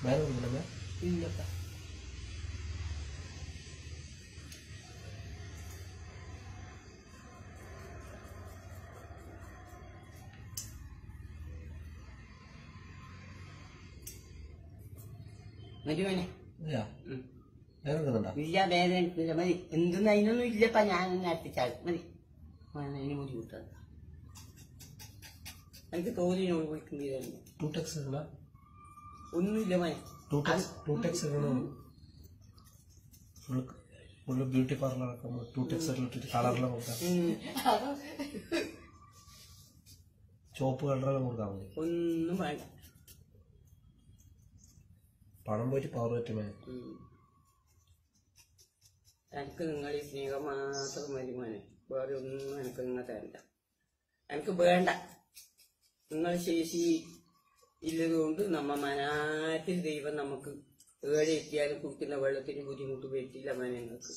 മേലെ കൊടുക്കണമേ ഇല്ലപ്പാ മരുമനെ ഇല്ല മേലെ കൊടുക്കുന്നുണ്ടോ ഇല്ല വേദന ഇല്ല മതി എന്തെന്ന് അതിനൊന്നും ഇല്ലപ്പാ ഞാൻ നട്ടിച്ചാൽ മതി അതിന് ബുദ്ധിമുട്ടാണ് എനിക്ക് തോന്നിനോട് വിളിക്കുന്നില്ല ടു ടെക്സ് ഇടണ ഒന്നുമില്ല മനെ ടു ടെക്സ് ടു ടെക്സ് ഇടണം ഫുള്ള് ഫുള്ള് ബ്യൂട്ടി പാർലറൊക്കെ ടു ടെക്സ് ഇട്ടിട്ട് കളറെല്ലാം കൊടുക്കാം ചുവപ്പ് കളറെല്ലാം കൊടുക്കാൻ മതി ഒന്നും വേണ്ട പണം പോയിട്ട് പവർ പറ്റുമേ ഉം. എനിക്ക് നിങ്ങൾ ഈ സ്നേഹം മാത്രം മതി മോനെ വേറെ ഒന്നും എനിക്ക് നിങ്ങൾ തരണ്ട എനിക്ക് വേണ്ട നിങ്ങൾ ശേഷി ഇല്ലതുകൊണ്ട് നമ്മ മനാറ്റിൽ ദൈവം നമുക്ക് ഏടെ എത്തിയാലും കുടിക്കുന്ന വെള്ളത്തിന് ബുദ്ധിമുട്ട് പറ്റില്ല മോനെ നിങ്ങൾക്ക്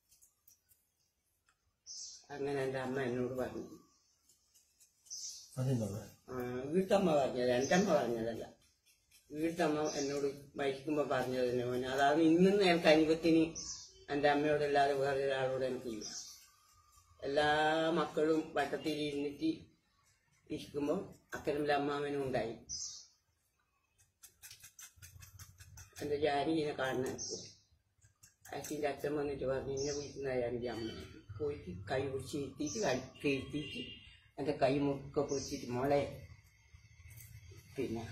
അങ്ങനെ എൻ്റെ അമ്മ എന്നോട് പറഞ്ഞു അതെന്താണ് ആ, വീട്ടമ്മ പറഞ്ഞത് എൻ്റെ അമ്മ പറഞ്ഞതല്ല വീട്ടമ്മ എന്നോട് മരിക്കുമ്പോ പറഞ്ഞത് തന്നെ മോനെ അതാണ് ഇന്നും എനിക്ക് അനുഭവത്തിന് എൻ്റെ അമ്മയോടല്ലാതെ വേറെ ഒരാളോട് എനിക്കില്ല എല്ലാ മക്കളും വട്ടത്തിൽ ഇരുന്നിട്ട് ഇരിക്കുമ്പോൾ അക്കരമില്ല അമ്മാവനും ഉണ്ടായി എൻ്റെ ജാനകിനെ കാണാൻ അച്ഛൻ്റെ അച്ഛൻ വന്നിട്ട് പറഞ്ഞു എന്നെ വിളിക്കുന്നതായി എൻ്റെ അമ്മ പോയിട്ട് കൈ പിടിച്ച് ഇരുത്തിയിട്ട് കെഴുത്തിയിട്ട് എൻ്റെ കൈ മുറുക്കെ പിടിച്ചിട്ട് മോളെ പിന്നെ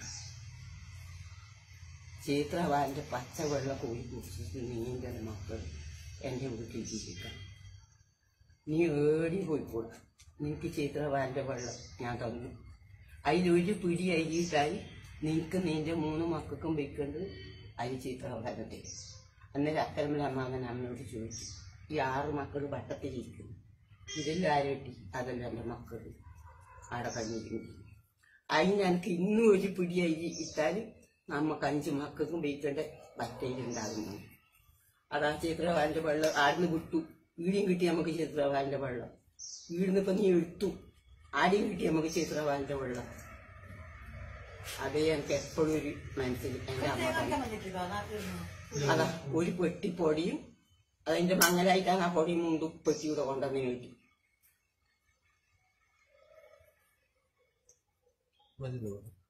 ചീത്രവാൻ്റെ പച്ചവെള്ളം കോഴി കുടിച്ചിട്ട് നീൻ്റെ മക്കൾ എൻ്റെ വീട്ടിൽ ജീവിക്കാം നീ ഏടി പോയിക്കോളൂ നിനക്ക് ചീത്രവാൻ്റെ വെള്ളം ഞാൻ തന്നു അതിലൊരു പിടി അരിയിട്ടായി നിനക്ക് നിന്റെ മൂന്ന് മക്കൾക്കും വെക്കേണ്ടത് അരി ചീത്രവാനത്തെ അന്നേരം അക്കരമല അമ്മാവൻ അമ്മയോട് ചോദിച്ചു ഈ ആറ് മക്കൾ വട്ടത്തിലിരിക്കുന്നു ഇതെല്ലാം ആരോട്ടി അതല്ല എൻ്റെ മക്കൾ അവിടെ കഴിഞ്ഞിരിക്കുന്നു അതിന് എനിക്ക് ഇന്നും ഒരു പിടി അരി ഇട്ടാൽ നമുക്ക് അഞ്ച് മക്കൾക്കും വെക്കേണ്ട വറ്റയിലുണ്ടാകുന്നു അതാ ചിത്രവാലിന്റെ വെള്ളം ആടിന് വിട്ടു വീടിയും കിട്ടി നമുക്ക് ചിത്രവാലിന്റെ വെള്ളം വീടിന് ഇപ്പൊ നീ എടുത്തു ആടിയും കിട്ടി നമുക്ക് ചിത്രവാലിന്റെ വെള്ളം അതേ എനിക്ക് എപ്പോഴും ഒരു മനസ്സിൽ എന്റെ അമ്മ പറഞ്ഞു അതാ ഒരു പെട്ടി പൊടിയും അതിന്റെ മങ്ങലായിട്ടാണ് ആ പൊടി മുണ്ടും പെട്ടിയുടെ കൊണ്ടുവന്ന് കിട്ടി മതി തോന്നുന്നു